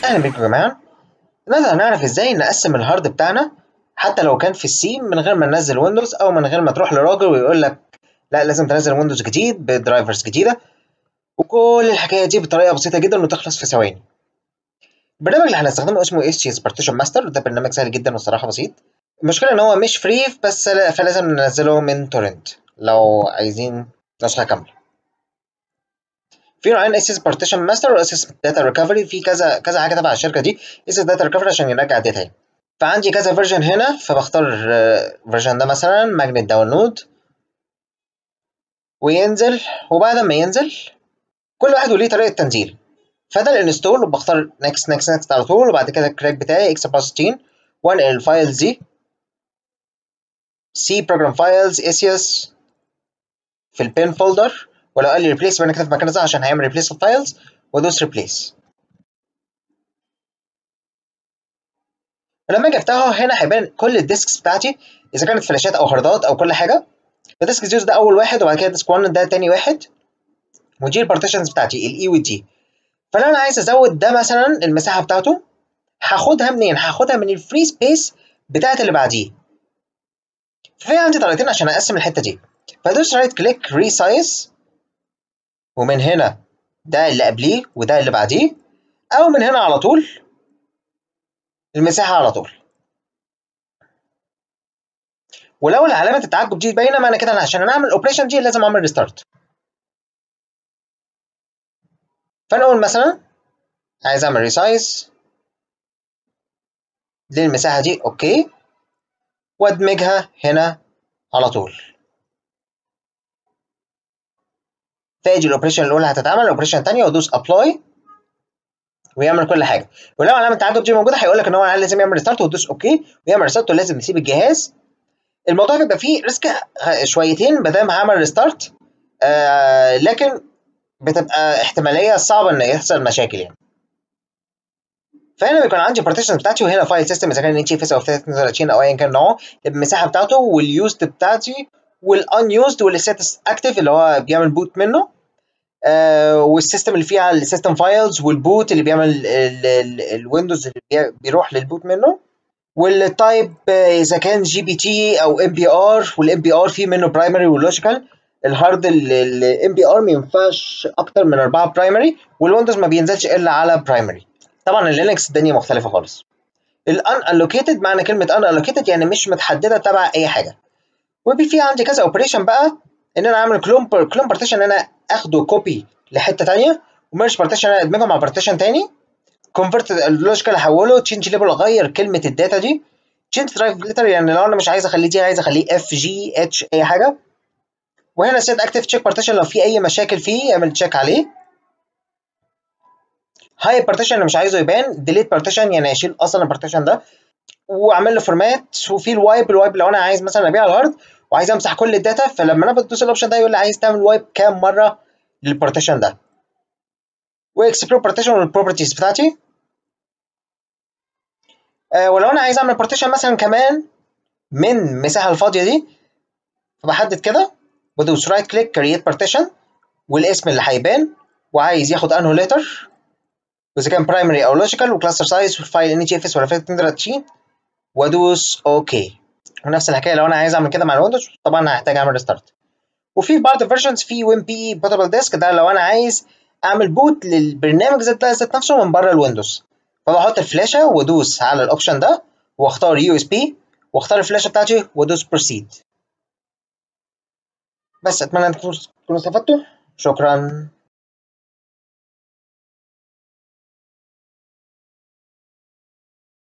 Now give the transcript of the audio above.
اهلا بيكم يا جماعه النهارده هنعرف ازاي نقسم الهارد بتاعنا حتى لو كان في السي من غير ما ننزل ويندوز او من غير ما تروح لراجل ويقول لك لا لازم تنزل ويندوز جديد بدرايفرز جديده وكل الحكايه دي بطريقه بسيطه جدا وتخلص في ثواني البرنامج اللي هنستخدمه اسمه اس تي بارتيشن ماستر وده برنامج سهل جدا والصراحه بسيط المشكله ان هو مش فري بس فلازم ننزله من تورنت لو عايزين نسخه كامله في نوعين اس اس بارتيشن ماستر واس اس داتا ريكفري في كذا كذا حاجه تبع الشركه دي اس اس داتا ريكفري عشان يرجع الداتا يعني فعندي كذا فيرجن هنا فبختار الفيرجن ده مثلا ماجنت داونلود وينزل وبعد ما ينزل كل واحد وليه طريقه تنزيل فده الانستول وبختار نكست نكست نكست على طول وبعد كده الكراك بتاعي اكس 64 وانقل الفايلز دي سي بروجرام فايلز اسيس في البين فولدر ولو قال لي ريبليس يبقى انا كده في مكان صح عشان هيعمل ريبليس الفايلز وادوس ريبليس لما اجي افتحه هنا هيبان كل الديسكس بتاعتي اذا كانت فلاشات او هاردات او كل حاجه فديسك زيرو ده اول واحد وبعد كده ديسك 1 ده تاني واحد ودي البارتيشنز بتاعتي الاي والدي فلو انا عايز ازود ده مثلا المساحه بتاعته هاخدها منين؟ هاخدها من الفري سبيس بتاعت اللي بعديه ففي عندي طريقتين عشان اقسم الحته دي فادوس رايت كليك ريسايز ومن هنا ده اللي قبليه وده اللي بعديه او من هنا على طول المساحه على طول ولو علامه التعجب دي باينه معنى كده انا عشان انا اعمل الاوبريشن دي لازم اعمل ريستارت فنقول مثلا عايز اعمل ريسايز للمساحه دي اوكي وادمجها هنا على طول فاجي الاوبريشن الاولى هتتعمل الاوبريشن الثانيه وادوس ابلاي ويعمل كل حاجه ولو علامه التعجب دي موجوده هيقول لك ان هو لازم يعمل ريستارت وتدوس اوكي ويعمل ريستارت ولازم يسيب الجهاز الموضوع بيبقى فيه ريسك شويتين ما دام هعمل ريستارت آه لكن بتبقى احتماليه صعبه ان يحصل مشاكل يعني فهنا بيكون عندي بارتيشن بتاعتي وهنا فايل سيستم اذا كان اتش اف اس او 32 او ايا كان نوعه المساحه بتاعته واليوزد بتاعتي والانيوزد والستاتس اكتف اللي هو بيعمل بوت منه آه والسيستم اللي فيه السيستم فايلز والبوت اللي بيعمل الويندوز اللي بيروح للبوت منه والتايب اذا كان جي بي تي او ام بي ار والام بي ار فيه منه برايمري ولوجيكال الهارد الام بي ار ما ينفعش اكتر من اربعه برايمري والويندوز ما بينزلش الا على برايمري طبعا اللينكس الدنيا مختلفه خالص الان الوكيتد معنى كلمه ان الوكيتد يعني مش متحدده تبع اي حاجه وفي عندي كذا اوبريشن بقى ان انا اعمل كلون كلون بارتيشن ان انا اخده كوبي لحته ثانيه وميرج بارتيشن انا ادمجه مع بارتيشن ثاني كونفرت اللوجيكال احوله تشينج ليبل اغير كلمه الداتا دي تشينج درايف ليتر يعني لو انا مش عايز اخليه دي عايز اخليه اف جي اتش اي حاجه وهنا سيت اكتف تشيك بارتيشن لو في اي مشاكل فيه اعمل تشيك عليه هاي بارتيشن اللي مش عايزه يبان ديليت بارتيشن يعني اشيل اصلا البارتيشن ده واعمل له فورمات وفي الوايب الوايب لو انا عايز مثلا ابيع الهارد وعايز امسح كل الداتا فلما انا بدوس الاوبشن ده يقول لي عايز تعمل وايب كام مره للبارتيشن ده واكسبلور بارتيشن والبروبرتيز بتاعتي آه ولو انا عايز اعمل بارتيشن مثلا كمان من المساحه الفاضيه دي فبحدد كده بدوس رايت كليك كرييت بارتيشن والاسم اللي هيبان وعايز ياخد انه ليتر واذا كان برايمري او لوجيكال وكلاستر سايز والفايل ان اتش اف اس ولا فايل 32 وادوس اوكي ونفس الحكايه لو انا عايز اعمل كده مع الويندوز طبعا هحتاج اعمل ريستارت وفي بعض الفيرجنز في وين بي بوتابل ديسك ده لو انا عايز اعمل بوت للبرنامج ذات ذات نفسه من بره الويندوز فبحط الفلاشه وادوس على الاوبشن ده واختار يو اس بي واختار الفلاشه بتاعتي وادوس بروسيد بس اتمنى ان تكونوا استفدتوا شكرا